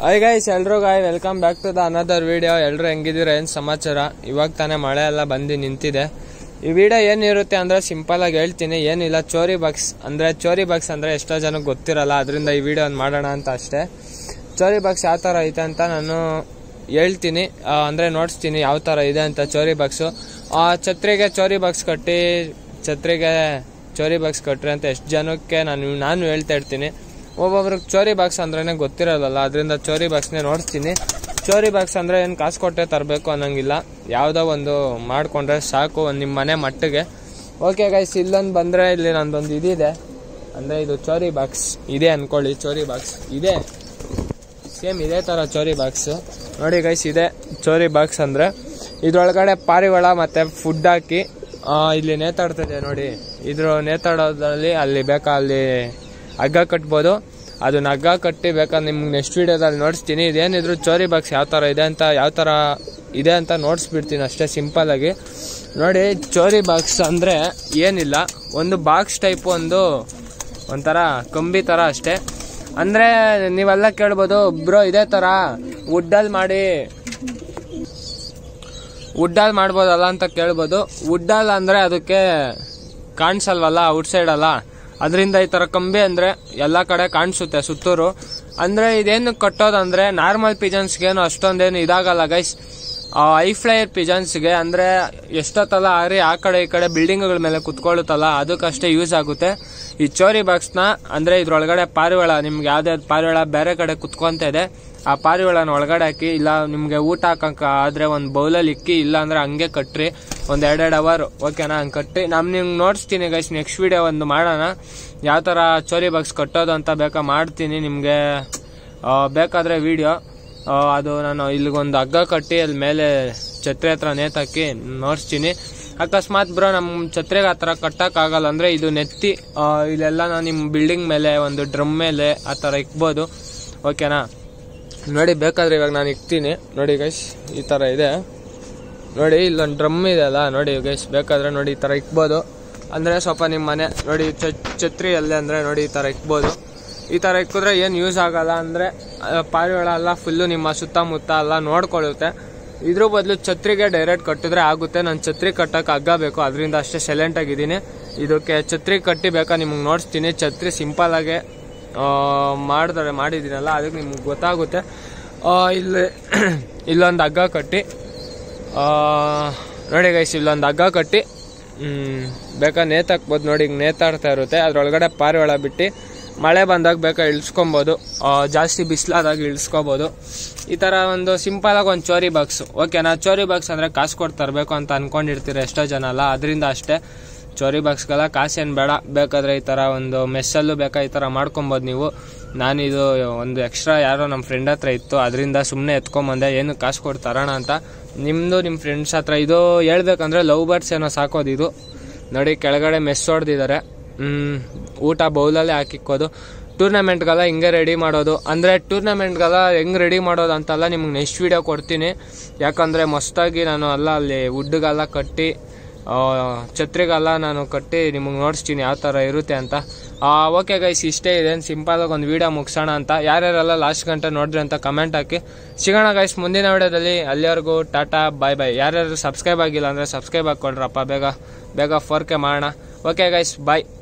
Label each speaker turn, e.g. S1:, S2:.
S1: hi guys ಎಲ್ರು guys welcome back to the another video ಎಲ್ರು ಹೆಂಗಿದ್ದೀರ ಏನು ಸಮಾಚಾರ ಇವಾಗ ತಾನೇ ಮಳೆ ಎಲ್ಲ ಬಂದು ನಿಂತಿದೆ ಈ ವಿಡಿಯೋ ಏನಿರುತ್ತೆ ಅಂದ್ರೆ ಸಿಂಪಲ್ ಆಗಿ ಹೇಳ್ತೀನಿ ಏನಿಲ್ಲ ಚೋರಿ ಬಾಕ್ಸ್ ಅಂದ್ರೆ ಚೋರಿ ಬಾಕ್ಸ್ ಅಂದ್ರೆ ಎಷ್ಟೋ ಜನಕ್ಕೆ ಗೊತ್ತಿರಲ್ಲ ಅದರಿಂದ ಈ ವಿಡಿಯೋ ಮಾಡೋಣ ಅಂತ ಅಷ್ಟೇ ಚೋರಿ ಬಾಕ್ಸ್ ಯಾವ ಥರ ಐತೆ ಅಂತ ನಾನು ಹೇಳ್ತೀನಿ ಆ, ಅಂದ್ರೆ ನೋಡಿಸ್ತೀನಿ ಯಾವ ಥರ ಇದೆ ಅಂತ ಚೋರಿ ಬಾಕ್ಸು ಛತ್ರಿಗೆ ಚೋರಿ ಬಾಕ್ಸ್ ಕಟ್ಟಿ ಛತ್ರಿಗೆ ಚೋರಿ ಬಾಕ್ಸ್ ಕಟ್ರಿ ಅಂತ ಎಷ್ಟು ಜನಕ್ಕೆ ನಾನು ನಾನು ಹೇಳ್ತಾ ಇರ್ತೀನಿ ಒಬ್ಬೊಬ್ರಿಗೆ ಚೋರಿ ಬಾಕ್ಸ್ ಅಂದ್ರೇನೆ ಗೊತ್ತಿರೋದಲ್ಲ ಅದರಿಂದ ಚೋರಿ ಬಾಕ್ಸ್ನೇ ನೋಡ್ತೀನಿ ಚೋರಿ ಬಾಕ್ಸ್ ಅಂದ್ರೆ ಏನು ಕಾಸು ಕೊಟ್ಟೆ ತರಬೇಕು ಅನ್ನೋಂಗಿಲ್ಲ ಯಾವುದೋ ಒಂದು ಮಾಡ್ಕೊಂಡ್ರೆ ಸಾಕು ಒಂದು ನಿಮ್ಮ ಮನೆ ಮಟ್ಟಿಗೆ ಓಕೆ ಗೈಸ್ ಇಲ್ಲೊಂದು ಬಂದರೆ ಇಲ್ಲಿ ನಂದೊಂದು ಇದಿದೆ ಅಂದರೆ ಇದು ಚೋರಿ ಬಾಕ್ಸ್ ಇದೆ ಅನ್ಕೊಳ್ಳಿ ಚೋರಿ ಬಾಕ್ಸ್ ಇದೆ ಸೇಮ್ ಇದೇ ಥರ ಚೋರಿ ಬಾಕ್ಸ್ ನೋಡಿ ಗೈಸ್ ಇದೆ ಚೋರಿ ಬಾಕ್ಸ್ ಅಂದರೆ ಇದ್ರೊಳಗಡೆ ಪಾರಿವಾಳ ಮತ್ತು ಫುಡ್ ಹಾಕಿ ಆ, ಇಲ್ಲಿ ನೇತಾಡ್ತಿದೆ ನೋಡಿ ಇದ್ರ ನೇತಾಡೋದ್ರಲ್ಲಿ ಅಲ್ಲಿ ಬೇಕಾ ಅಲ್ಲಿ ಹಗ್ಗ ಕಟ್ಬೋದು ಅದನ್ನ ಹಗ್ಗ ಕಟ್ಟಿ ಬೇಕಾದ್ರೆ ನಿಮ್ಗೆ ನೆಕ್ಸ್ಟ್ ವೀಡಿಯೋದಲ್ಲಿ ನೋಡಿಸ್ತೀನಿ ಇದೇನಿದ್ರು ಚೋರಿ ಬಾಕ್ಸ್ ಯಾವ ಥರ ಇದೆ ಅಂತ ಯಾವ ಥರ ಇದೆ ಅಂತ ನೋಡಿಸ್ಬಿಡ್ತೀನಿ ಅಷ್ಟೇ ಸಿಂಪಲ್ ಆಗಿ ನೋಡಿ ಚೋರಿ ಬಾಕ್ಸ್ ಅಂದರೆ ಏನಿಲ್ಲ ಒಂದು ಬಾಕ್ಸ್ ಟೈಪ್ ಒಂದು ಒಂಥರ ಕಂಬಿ ಥರ ಅಷ್ಟೇ ಅಂದರೆ ನೀವೆಲ್ಲ ಕೇಳ್ಬೋದು ಬ್ರೋ ಇದೇ ಥರ ವುಡ್ಡಲ್ಲಿ ಮಾಡಿ ವುಡ್ಡಲ್ಲಿ ಮಾಡ್ಬೋದಲ್ಲ ಅಂತ ಕೇಳ್ಬೋದು ವುಡ್ಡಲ್ಲಿ ಅಂದರೆ ಅದಕ್ಕೆ ಕಾಣಿಸಲ್ವಲ್ಲ ಔಟ್ ಸೈಡ್ ಅಲ್ಲ ಅದರಿಂದ ಈ ಥರ ಕಂಬಿ ಅಂದರೆ ಎಲ್ಲ ಕಡೆ ಕಾಣಿಸುತ್ತೆ ಸುತ್ತೂರು ಅಂದರೆ ಇದೇನು ಕಟ್ಟೋದಂದ್ರೆ ನಾರ್ಮಲ್ ಪಿಜನ್ಸ್ಗೇನು ಅಷ್ಟೊಂದೇನು ಇದಾಗಲ್ಲ ಗೈಸ್ ಐ ಫ್ಲೈಯರ್ ಪಿಜನ್ಸ್ಗೆ ಅಂದರೆ ಎಷ್ಟೊತ್ತಲ್ಲ ಹಾರಿ ಆ ಕಡೆ ಈ ಕಡೆ ಬಿಲ್ಡಿಂಗ್ಗಳ ಮೇಲೆ ಕುತ್ಕೊಳ್ಳುತ್ತಲ್ಲ ಅದಕ್ಕಷ್ಟೇ ಯೂಸ್ ಆಗುತ್ತೆ ಈ ಚೋರಿ ಬಾಕ್ಸ್ನ ಅಂದರೆ ಇದ್ರೊಳಗಡೆ ಪಾರಿವಾಳ ನಿಮ್ಗೆ ಯಾವುದೇ ಪಾರಿವಾಳ ಬೇರೆ ಕಡೆ ಕುತ್ಕೊಂತ ಇದೆ ಆ ಪಾರಿವಾಳನ ಒಳಗಡೆ ಹಾಕಿ ಇಲ್ಲ ನಿಮಗೆ ಊಟ ಹಾಕಂಕ ಆದ್ರೆ ಒಂದು ಬೌಲಲ್ಲಿ ಇಕ್ಕಿ ಇಲ್ಲ ಅಂದ್ರೆ ಹಂಗೆ ಕಟ್ರಿ ಒಂದು ಎರಡೆರಡು ಅವರ್ ಓಕೆನಾ ಹಂಗೆ ಕಟ್ಟಿ ನಾನು ನಿಮ್ಗೆ ನೋಡಿಸ್ತೀನಿ ಗೈಸ್ ನೆಕ್ಸ್ಟ್ ವಿಡಿಯೋ ಒಂದು ಮಾಡೋಣ ಯಾವ ಥರ ಚೋರಿ ಬಾಕ್ಸ್ ಕಟ್ಟೋದು ಅಂತ ಬೇಕಾ ಮಾಡ್ತೀನಿ ನಿಮಗೆ ಬೇಕಾದರೆ ವಿಡಿಯೋ ಅದು ನಾನು ಇಲ್ಲಿಗೊಂದು ಹಗ್ಗ ಕಟ್ಟಿ ಅಲ್ಲಿ ಮೇಲೆ ಛತ್ರಿ ಹತ್ರ ನೇತಾಕಿ ನೋಡಿಸ್ತೀನಿ ಅಕಸ್ಮಾತ್ ಬ್ರೋ ನಮ್ಮ ಛತ್ರಿಗೆ ಆ ಥರ ಕಟ್ಟೋಕ್ಕಾಗಲ್ಲ ಅಂದರೆ ಇದು ನೆತ್ತಿ ಆ, ಇಲ್ಲೆಲ್ಲ ನಾನು ನಿಮ್ಮ ಬಿಲ್ಡಿಂಗ್ ಮೇಲೆ ಒಂದು ಡ್ರಮ್ ಮೇಲೆ ಆ ಥರ ಇಕ್ಬೋದು ಓಕೆನಾ ನೋಡಿ ಬೇಕಾದ್ರೆ ಇವಾಗ ನಾನು ಇಕ್ತೀನಿ ನೋಡಿ ಗೈಸ್ ಈ ಥರ ಇದೆ ನೋಡಿ ಇಲ್ಲೊಂದು ಡ್ರಮ್ ಇದೆ ಅಲ್ಲ ನೋಡಿ ಗೈಸ್ ಬೇಕಾದ್ರೆ ನೋಡಿ ಈ ಥರ ಇಕ್ಬೋದು ಅಂದರೆ ಸ್ವಲ್ಪ ನಿಮ್ಮ ಮನೆ ನೋಡಿ ಚ- ಛತ್ರಿ ಅಲ್ಲೇ ಅಂದರೆ ನೋಡಿ ಈ ಥರ ಇಕ್ಬೋದು ಈ ಥರ ಇಕ್ಕಿದ್ರೆ ಏನು ಯೂಸ್ ಆಗಲ್ಲ ಅಂದರೆ ಪಾರಿವಾಳ ಎಲ್ಲ ಫುಲ್ಲು ನಿಮ್ಮ ಸುತ್ತಮುತ್ತ ಎಲ್ಲ ನೋಡ್ಕೊಳ್ಳುತ್ತೆ ಇದ್ರ ಬದಲು ಛತ್ರಿಗೆ ಡೈರೆಕ್ಟ್ ಕಟ್ಟಿದ್ರೆ ಆಗುತ್ತೆ ನಾನು ಛತ್ರಿ ಕಟ್ಟಕ್ಕೆ ಹಗ್ಗ ಬೇಕು ಅದರಿಂದ ಅಷ್ಟೇ ಸೈಲೆಂಟ್ ಆಗಿದ್ದೀನಿ ಇದಕ್ಕೆ ಛತ್ರಿ ಕಟ್ಟಿ ಬೇಕಾ ನಿಮ್ಗೆ ನೋಡಿಸ್ತೀನಿ ಛತ್ರಿ ಸಿಂಪಲ್ ಆಗಿ ಆ, ಮಾಡಿದ್ರೆ ಮಾಡಿದ್ದೀನಲ್ಲ ಅದಕ್ಕೆ ನಿಮ್ಗೆ ಗೊತ್ತಾಗುತ್ತೆ ಆ, ಇಲ್ಲಿ ಇಲ್ಲೊಂದು ಹಗ್ಗ ಕಟ್ಟಿ ಆ, ನೋಡಿ ಗೈಸ್ ಇಲ್ಲೊಂದು ಹಗ್ಗ ಕಟ್ಟಿ ಹ್ಮ್, ಬೇಕಾ ನೇತಾಕ್ಬೋದು ನೋಡಿ ಹಿಂಗೆ ನೇತಾಡ್ತಾ ಇರುತ್ತೆ ಅದ್ರೊಳಗಡೆ ಪಾರಿವಾಳ ಬಿಟ್ಟು ಮಳೆ ಬಂದಾಗ ಬೇಕಾ ಇಳಿಸ್ಕೊಬೋದು ಆ, ಜಾಸ್ತಿ ಬಿಸಿಲಾದಾಗ ಇಳಿಸ್ಕೋಬೋದು ಈ ಥರ ಒಂದು ಸಿಂಪಲಾಗಿ ಒಂದು ಚೋರಿ ಬಾಕ್ಸ್ ಓಕೆನಾ ಚೋರಿ ಬಾಕ್ಸ್ ಅಂದರೆ ಕಾಸು ಕೊಟ್ಟು ತರಬೇಕು ಅಂತ ಅನ್ಕೊಂಡಿರ್ತೀರ ಎಷ್ಟೋ ಜನ ಅಲ್ಲ ಅದರಿಂದ ಅಷ್ಟೇ ಚೋರಿ ಬಾಕ್ಸ್ಗೆಲ್ಲ ಕಾಸೇನು ಬೇಡ ಬೇಕಾದ್ರೆ ಈ ಥರ ಒಂದು ಮೆಸ್ಸಲ್ಲೂ ಬೇಕಾ ಈ ಥರ ಮಾಡ್ಕೊಬೋದು ನೀವು ನಾನಿದು ಒಂದು ಎಕ್ಸ್ಟ್ರಾ ಯಾರೋ ನಮ್ಮ ಫ್ರೆಂಡ್ ಹತ್ರ ಇತ್ತು ಅದರಿಂದ ಸುಮ್ಮನೆ ಎತ್ಕೊಂಬಂದೆ ಏನು ಕಾಸು ಕೊಟ್ಟು ತರೋಣ ಅಂತ ನಿಮ್ಮದು ನಿಮ್ಮ ಫ್ರೆಂಡ್ಸ್ ಹತ್ರ ಇದು ಹೇಳ್ಬೇಕಂದ್ರೆ ಲವ್ ಬರ್ಡ್ಸ್ ಏನೋ ಸಾಕೋದು ಇದು ನೋಡಿ ಕೆಳಗಡೆ ಮೆಸ್ ಹೊಡೆದಿದ್ದಾರೆ ಊಟ ಬೌಲಲ್ಲೇ ಹಾಕಿಕ್ಕೋದು ಟೂರ್ನಮೆಂಟ್ಗೆಲ್ಲ ಹಿಂಗೆ ರೆಡಿ ಮಾಡೋದು ಅಂದರೆ ಟೂರ್ನಮೆಂಟ್ಗೆಲ್ಲ ಹೆಂಗೆ ರೆಡಿ ಮಾಡೋದು ಅಂತೆಲ್ಲ ನಿಮ್ಗೆ ನೆಕ್ಸ್ಟ್ ವೀಡಿಯೋ ಕೊಡ್ತೀನಿ ಯಾಕಂದರೆ ಮಸ್ತಾಗಿ ನಾನು ಎಲ್ಲ ಅಲ್ಲಿ ವುಡ್ಗೆಲ್ಲ ಕಟ್ಟಿ ಆ, ಛತ್ರಿಗೆಲ್ಲ ನಾನು ಕಟ್ಟಿ ನಿಮಗೆ ನೋಡಿಸ್ತೀನಿ ಯಾವ ಥರ ಇರುತ್ತೆ ಅಂತ ಓಕೆ ಗೈಸ್ ಇಷ್ಟೇ ಇದೆ ಸಿಂಪಲಾಗಿ ಒಂದು ವೀಡಿಯೋ ಮುಗಿಸೋಣ ಅಂತ ಯಾರ್ಯಾರೆಲ್ಲ ಲಾಸ್ಟ್ ಗಂಟೆ ನೋಡಿದ್ರಿ ಅಂತ ಕಮೆಂಟ್ ಹಾಕಿ ಸಿಗೋಣ ಗೈಸ್ ಮುಂದಿನ ವಿಡಿಯೋದಲ್ಲಿ ಅಲ್ಲಿವರೆಗೂ ಟಾಟಾ ಬಾಯ್ ಬಾಯ್ ಯಾರ್ಯಾರು ಸಬ್ಸ್ಕ್ರೈಬ್ ಆಗಿಲ್ಲ ಅಂದರೆ ಸಬ್ಸ್ಕ್ರೈಬ್ ಹಾಕ್ಕೊಳ್ರಪ್ಪ ಬೇಗ ಬೇಗ ಫೋರ್ ಕೆ ಮಾಡೋಣ ಓಕೆ ಗೈಸ್ ಬಾಯ್